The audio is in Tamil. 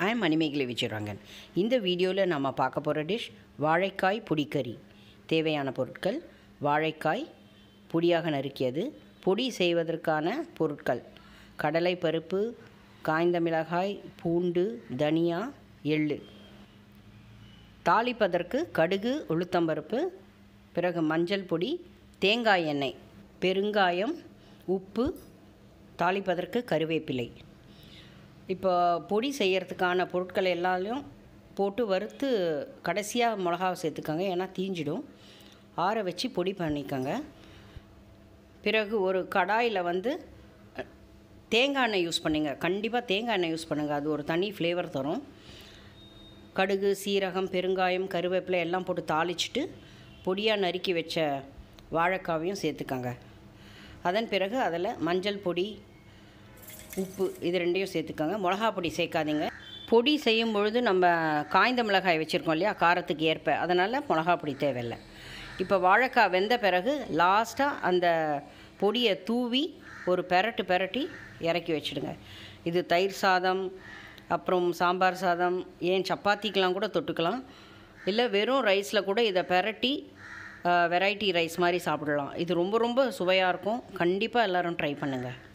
ஐ எம் மணிமேகலை விஜயரங்கன் இந்த வீடியோவில் நம்ம பார்க்க போகிற டிஷ் வாழைக்காய் புடிக்கறி தேவையான பொருட்கள் வாழைக்காய் பொடியாக நறுக்கியது பொடி செய்வதற்கான பொருட்கள் கடலை பருப்பு காய்ந்த மிளகாய் பூண்டு தனியா எள்ளு தாளிப்பதற்கு கடுகு உளுத்தம்பருப்பு பிறகு மஞ்சள் பொடி தேங்காய் எண்ணெய் பெருங்காயம் உப்பு தாளிப்பதற்கு கருவேப்பிலை இப்போ பொடி செய்யறதுக்கான பொருட்கள் எல்லாத்தையும் போட்டு வறுத்து கடைசியாக மிளகாவை சேர்த்துக்கோங்க ஏன்னா தீஞ்சிடும் ஆற வச்சு பொடி பண்ணிக்கோங்க பிறகு ஒரு கடாயில் வந்து அஹ், தேங்காய் எண்ணெய் யூஸ் பண்ணுங்க கண்டிப்பாக தேங்காய் எண்ணெய் யூஸ் பண்ணுங்கள் அது ஒரு தனி ஃப்ளேவர் தரும் கடுகு சீரகம் பெருங்காயம் கருவேப்பிலை எல்லாம் போட்டு தாளிச்சிட்டு பொடியாக நறுக்கி வச்ச வாழைக்காவையும் சேர்த்துக்கோங்க அதன் பிறகு அதில் மஞ்சள் பொடி உப்பு இது ரெண்டையும் சேர்த்துக்கோங்க மிளகா பொடி சேர்க்காதீங்க பொடி செய்யும் பொழுது நம்ம காய்ந்த மிளகாய் வச்சுருக்கோம் இல்லையா காரத்துக்கு ஏற்ப அதனால் மிளகா பொடி தேவையில்லை இப்போ வாழைக்காய் வெந்த பிறகு லாஸ்ட்டாக அந்த பொடியை தூவி ஒரு பெரட்டு பெரட்டி இறக்கி வச்சுடுங்க இது தயிர் சாதம் அப்புறம் சாம்பார் சாதம் ஏன் சப்பாத்திக்கெலாம் கூட தொட்டுக்கலாம் இல்லை வெறும் ரைஸில் கூட இதை பெரட்டி வெரைட்டி ரைஸ் மாதிரி சாப்பிடலாம் இது ரொம்ப ரொம்ப சுவையாக இருக்கும் கண்டிப்பாக எல்லோரும் ட்ரை பண்ணுங்கள்